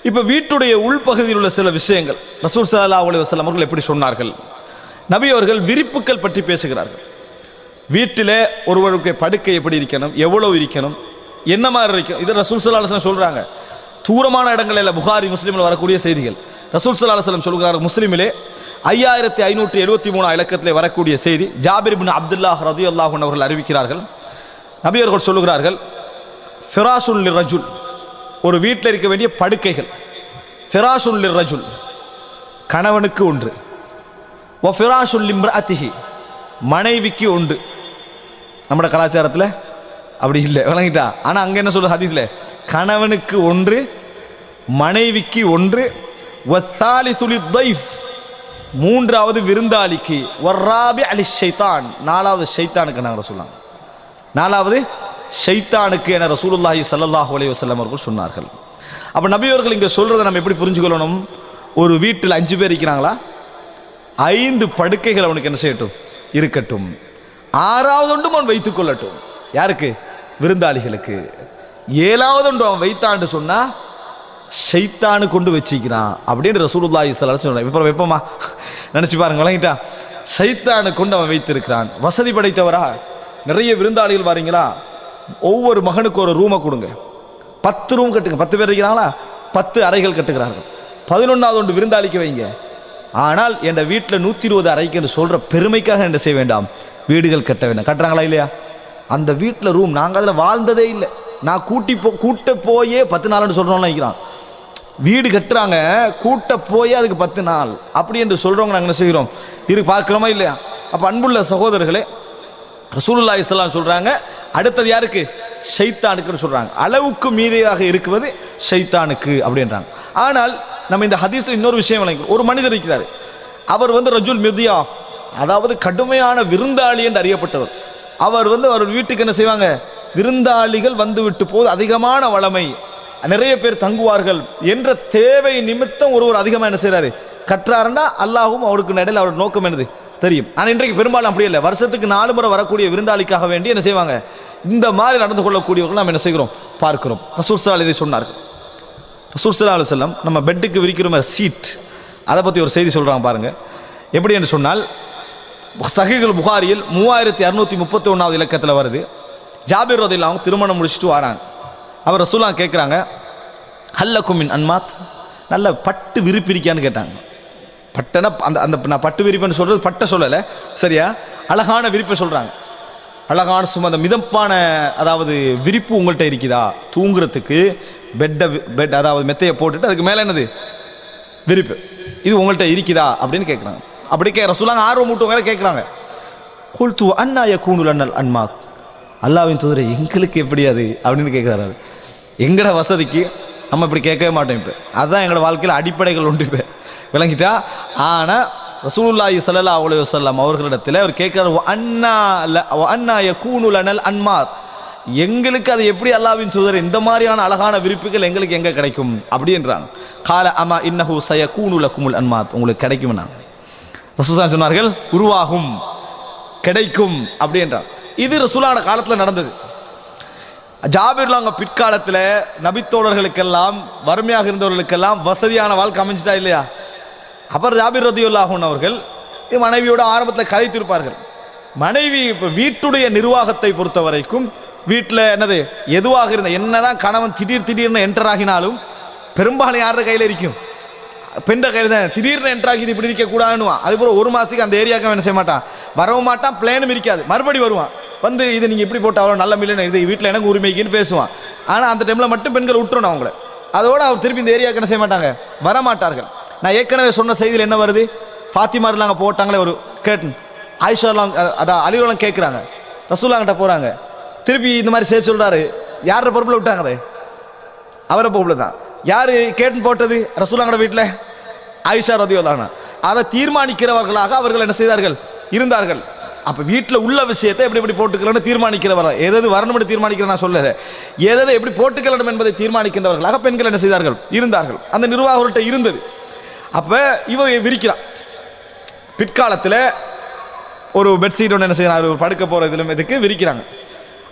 இப்போ வீட்டுடைய உள்பகுதியில் உள்ள சில விஷயங்கள் ரசூல் ஸல்லல்லாஹு அலைஹி வஸல்லம் அவர்கள் எப்படி சொன்னார்கள் நபி அவர்கள் விரிப்புகள் பற்றி பேசுகிறார்கள் வீட்டிலே ஒருவருக்கு படுக்கை எப்படி இருக்கணும் எவ்வளவு இருக்கணும் என்ன மாதிரி இருக்கணும் இது ரசூல் ஸல்லல்லாஹு அலைஹி வஸல்லம் சொல்றாங்க தூரமான இடங்களில் புகாரி முஸ்லீமில் வரக்கூடிய செய்திகள் ரசூல் ஸல்லல்லாஹு அலைஹி வஸல்லம் சொல்கிறார் முஸ்லீமிலே ஐயாயிரத்தி ஐநூற்றி எழுபத்தி மூணு இலக்கத்திலே வரக்கூடிய செய்தி ஜாபிர் பின் அப்துல்லாஹ் ரதியுல்லாஹ் அவர்கள் அறிவிக்கிறார்கள் நபி அவர்கள் சொல்லுகிறார்கள் ஃபிராசுல் ரஜுல் ஒரு வீட்டில் இருக்க வேண்டிய படுக்கைகள் ஃபிராசுல் ரஜுல் கணவனுக்கு ஒன்று ஒ ஃபிராசுல் இம்ரஅத்திஹி மனைவிக்கு ஒன்று நம்ம கலாச்சாரத்தில் அப்படி இல்லை விளங்கிட்டா ஆனால் அங்கே என்ன சொல்லுது ஹதீஸில் கணவனுக்கு ஒன்று மனைவிக்கு ஒன்று வத்தாலி சுலி தைஃப் மூன்றாவது விருந்தாளிக்கு வர்ராபி அலி ஷைத்தான் நாலாவது ஷைத்தானுக்கு நாங்கள் சொல்லலாம் நாலாவது ஷைத்தானுக்கு என ரசூலுல்லாஹி ஸல்லல்லாஹு அலைஹி வஸல்லம் அவர்கள் சொன்னார்கள் அப்ப நபி அவர்கள் இங்க சொல்றதை நம்ம எப்படி புரிஞ்சுக்கொள்ளணும் ஒரு வீட்டில் அஞ்சு பேர் இருக்கிறாங்களா ஐந்து படுக்கைகள் அவனுக்கு என்ன செய்யட்டும் இருக்கட்டும் ஆறாவது ஒன்றும் அவன் வைத்துக் கொள்ளட்டும் யாருக்கு விருந்தாளிகளுக்கு ஏழாவது ஒன்று அவன் வைத்தான்னு சொன்னா ஷைத்தானு கொண்டு வச்சிக்கிறான் அப்படின்னு ரசூலுல்லாஹி ஸல்லல்லாஹு அலைஹி வஸல்லம் இப்போ வைப்போமா நினைச்சு பாருங்க விளங்கிட்டா ஷைத்தானு கொண்டு அவன் வைத்திருக்கிறான் வசதி படைத்தவரா நிறைய விருந்தாளிகள் வாரீங்களா ஒவ்வொரு மகனுக்கு ஒரு ரூமை கொடுங்க பத்து ரூம் கட்டுங்க பத்து பேர் இருக்கிறாங்களா பத்து அறைகள் கட்டுகிறார்கள் பதினொன்றாவது ஒன்று விருந்தாளிக்கு வைங்க ஆனால் என் வீட்டில் நூற்றி இருபது அறைக்குன்னு சொல்ற பெருமைக்காக என்ன செய்ய வேண்டாம் வீடுகள் கட்ட வேண்டாம் கட்டுறாங்களா இல்லையா அந்த வீட்டில் ரூம் நாங்கள் அதில் வாழ்ந்ததே இல்லை நான் கூட்டி போ கூட்ட போயே பத்து நாள்னு சொல்கிறோம்னு நினைக்கிறான் வீடு கட்டுறாங்க கூட்ட போய் அதுக்கு பத்து நாள் அப்படி என்று சொல்றவங்க நாங்கள் என்ன செய்கிறோம் இது பார்க்கிறோமா இல்லையா அப்போ அன்புள்ள சகோதரர்களே ரசூலுல்லாஹி இஸ்லாம் சொல்றாங்க அடுத்தது யாருக்கு ஷைத்தானுக்குன்னு சொல்றாங்க அளவுக்கு மீதியாக இருக்குவது ஷைத்தானுக்கு அப்படின்றாங்க ஆனால் நம்ம இந்த ஹதீஸ்ல இன்னொரு விஷயம் விளங்கி ஒரு மனிதர் இருக்கிறார் அவர் வந்து ரஜுல் மிதியாஃப் அதாவது கடுமையான விருந்தாளி என்று அறியப்பட்டவர் அவர் வந்து அவர் வீட்டுக்கு என்ன செய்வாங்க விருந்தாளிகள் வந்து விட்டு போது அதிகமான வளமை நிறைய பேர் தங்குவார்கள் என்ற தேவை நிமித்தம் ஒருவர் அதிகமாக என்ன செய்றாரு கற்றாருன்னா அல்லாஹும் அவருக்கு நடையில் அவரோட நோக்கம் என்னது தெரியும் ஆனால் இன்றைக்கு பெரும்பாலும் அப்படி இல்லை வருஷத்துக்கு நாலு முறை வரக்கூடிய விருந்தாளிக்காக வேண்டி என்ன செய்வாங்க இந்த மாதிரி நடந்து கொள்ளக்கூடியவர்கள் நாம் என்ன செய்கிறோம் பார்க்கிறோம் ரசூல் ஸல்லல்லாஹு இதை சொன்னார்கள் ரசூல் ஸல்லல்லாஹு அலைஹி வஸல்லம் நம்ம பெட்டுக்கு விரிக்கிறோம் சீட் அதை பற்றி ஒரு செய்தி சொல்றாங்க பாருங்க எப்படி என்று சொன்னால் சஹீகுல் புகாரியில் மூவாயிரத்தி அறுநூத்தி முப்பத்தி ஒன்றாவது இலக்கத்தில் வருது ஜாபிர் ரதில் அவங்க திருமணம் முடிச்சுட்டு வராங்க அவர் ரசூலா கேட்குறாங்க ஹல்லக்குமின் அன்மாத் நல்ல பட்டு விரிப்பிரிக்கான்னு கேட்டாங்க பட்டனா அந்த அந்த நான் பட்டு விரிப்புன்னு சொல்றது பட்டை சொல்லலை சரியா அழகான விரிப்பை சொல்றாங்க அழகான சும்மா அந்த மிதப்பான அதாவது விரிப்பு உங்கள்கிட்ட இருக்குதா தூங்குறதுக்கு பெட்டை பெட் அதாவது மெத்தையை போட்டுட்டு அதுக்கு மேலே என்னது விரிப்பு இது உங்கள்கிட்ட இருக்குதா அப்படின்னு கேட்குறாங்க அப்படி கே ரசூலாங்க ஆர்வம் மூட்டவங்க கேட்குறாங்க குல்து அண்ணா யக்கூனுல் அண்ணல் அன்மாத் அல்லாவின் தூதரை எங்களுக்கு எப்படி அது அப்படின்னு கேட்குறாரு எங்கட வசதிக்கு நம்ம இப்படி கேட்கவே மாட்டோம் இப்போ அதுதான் எங்களோட வாழ்க்கையில் அடிப்படைகள் உண்டு இப்போ விளங்கிட்டா ஆனால் ரசூலுல்லாஹி ஸல்லல்லாஹு அலைஹி வஸல்லம் அவர்களிடத்தில் அவர் கேட்கிறார் அண்ணா ல- வ அண்ணா யக்கூனுல் அனல் அன்மாத் எங்களுக்கு அது எப்படி அல்லாவின் தூதர் இந்த மாதிரியான அழகான விருப்புகள் எங்களுக்கு எங்க கிடைக்கும் அப்படின்றாங்க கால அமா இன்னஹு சயகூனு லக்குமுல் அன்மாத் உங்களுக்கு கிடைக்கும்னா ரசூலுல்லாஹி சொன்னார்கள் உருவாகும் கிடைக்கும் அப்படின்றார் இது ரசூலான காலத்தில் நடந்தது ஜாபிர்லாங்க பிற்காலத்தில் நபித்தோழர்களுக்கெல்லாம் வறுமையாக இருந்தவர்களுக்கெல்லாம் வசதியான வாழ்க்கை அமைஞ்சிட்டா இல்லையா அப்புறம் ஜாபிர் ரதியுல்லாஹூன் அவர்கள் இது மனைவியோட ஆரம்பத்தில் கதைத்திருப்பார்கள் மனைவி இப்போ வீட்டுடைய நிர்வாகத்தை பொறுத்த வரைக்கும் வீட்டில் என்னது எதுவாக இருந்த என்னதான் கணவன் திடீர் திடீர்னு என்டர் ஆகினாலும் பெரும்பாலும் யாரோட கையில் இருக்கும் பெண்ட கையில் தான் திடீர்னு என்டர் ஆகி இது இப்படி இருக்க கூடாதுன்னுவான் அதுக்கப்புறம் ஒரு மாசத்துக்கு அந்த ஏரியாவுக்கு அவன் என்ன செய்ய மாட்டான் வரவும் மாட்டான் பிளேனும் இருக்காது மறுபடி வருவான் வந்து இது நீங்க இப்படி போட்டு அவ்வளோ நல்ல மில்லுன்னு இது வீட்டில் எனக்கு உரிமைக்குன்னு பேசுவான் ஆனால் அந்த டைம்ல மட்டும் பெண்கள் விட்டுறணும் அவங்கள அதோட அவர் திருப்பி இந்த ஏரியாவுக்கு என்ன செய்ய மாட்டாங்க வர மாட்டார்கள் நான் ஏற்கனவே சொன்ன செய்தியில் என்ன வருது ஃபாத்திமாரில் அங்கே போட்டாங்களே ஒரு கேட்டன் ஆயிஷாலாம் அதான் அலிவலாம் கேட்குறாங்க ரசூலாங்கிட்ட போகிறாங்க திருப்பி இந்த மாதிரி செய்ய சொல்றாரு யார பொறுப்பில் விட்டாங்க அதை அவரை பொறுப்பில் தான் யார் கேட்டன் போட்டது ரசூலாங்கட வீட்டில் ஆயிஷா ரதியோதானா அதை தீர்மானிக்கிறவர்களாக அவர்கள் என்ன செய்தார்கள் இருந்தார்கள் அப்ப வீட்டில் உள்ள விஷயத்தை எப்படி எப்படி போட்டுக்கலன்னு தீர்மானிக்கிறவர் எதாவது வரணும்னு தீர்மானிக்கிற நான் சொல்லல எதை எப்படி போட்டுக்கணும் என்பதை தீர்மானிக்கின்றவர்களாக பெண்கள் என்ன செய்தார்கள் இருந்தார்கள் அந்த நிர்வாகர்கள்ட்ட இருந்தது அப்ப இவ விரிக்கிறான் பிற்காலத்தில் ஒரு பெட்ஷீட் ஒன்று என்ன செய்யறாங்க ஒரு படுக்க போற இதிலும் இதுக்கு விரிக்கிறாங்க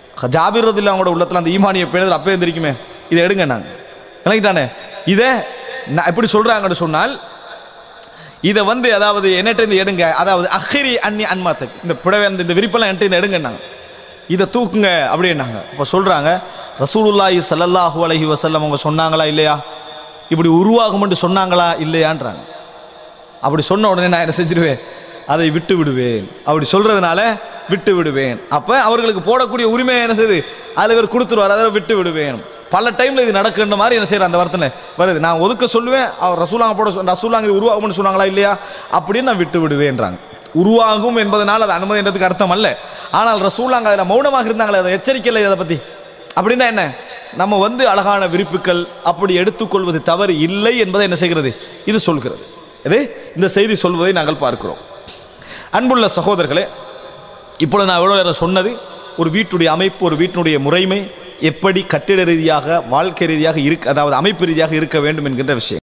ஜாபிர் ரதில் அவங்களோட உள்ளத்துல அந்த ஈமானிய பேணுதல் அப்பவே எந்திரிக்குமே இதை எடுங்க நாங்க விளங்கிட்டானே இதை நான் எப்படி சொல்றாங்கன்னு சொன்னால் இதை வந்து அதாவது என்னட்ட இருந்து எடுங்க அதாவது அஹ்ரி அன்னி அன்மாத்தக் இந்த புடவை அந்த இந்த விரிப்பெல்லாம் என்கிட்ட இருந்து எடுங்கன்னாங்க இதை தூக்குங்க அப்படின்னாங்க இப்போ சொல்றாங்க ரசூலுல்லாஹி ஸல்லல்லாஹு அலைஹி வஸல்லம் அவங்க சொன்னாங்களா இல்லையா இப்படி உருவாகும்னு சொன்னாங்களா இல்லையான்றாங்க அப்படி சொன்ன உடனே நான் என்ன செஞ்சிருவேன் அதை விட்டு விடுவேன் அப்படி சொல்றதுனால விட்டு விடுவேன் அப்ப அவர்களுக்கு போடக்கூடிய உரிமை என்ன செய்யுது அதில் இவர் கொடுத்துருவார் அதை விட்டு விடுவேன் பல டைம்ல இது நடக்குன்ற மாதிரி என்ன செய்யற அந்த வார்த்தை வருது நான் ஒதுக்க சொல்லுவேன் அவர் ரசூலாங்க போட சொ- ரசூலாங்க இது உருவாகும்னு சொன்னாங்களா இல்லையா அப்படின்னு நான் விட்டு விடுவேன்றாங்க உருவாகும் என்பதனால் அது அனுமதி என்றதுக்கு அர்த்தம் அல்ல ஆனால் ரசூலாங்க அதில் மௌனமாக இருந்தாங்களே அதை எச்சரிக்கை இல்லை அதை பத்தி அப்படின்னா என்ன நம்ம வந்து அழகான விரிப்புகள் அப்படி எடுத்துக்கொள்வது தவறு இல்லை என்பதை என்ன செய்கிறது இது சொல்கிறது இது இந்த செய்தி சொல்வதை நாங்கள் பார்க்கிறோம் அன்புள்ள சகோதரர்களே இப்பொழுது நான் எவ்வளோ நேரம் சொன்னது ஒரு வீட்டுடைய அமைப்பு ஒரு வீட்டினுடைய முறைமை எப்படி கட்டிட ரீதியாக வாழ்க்கை ரீதியாக இருக்க அதாவது அமைப்பு ரீதியாக இருக்க வேண்டும் என்கின்ற விஷயம்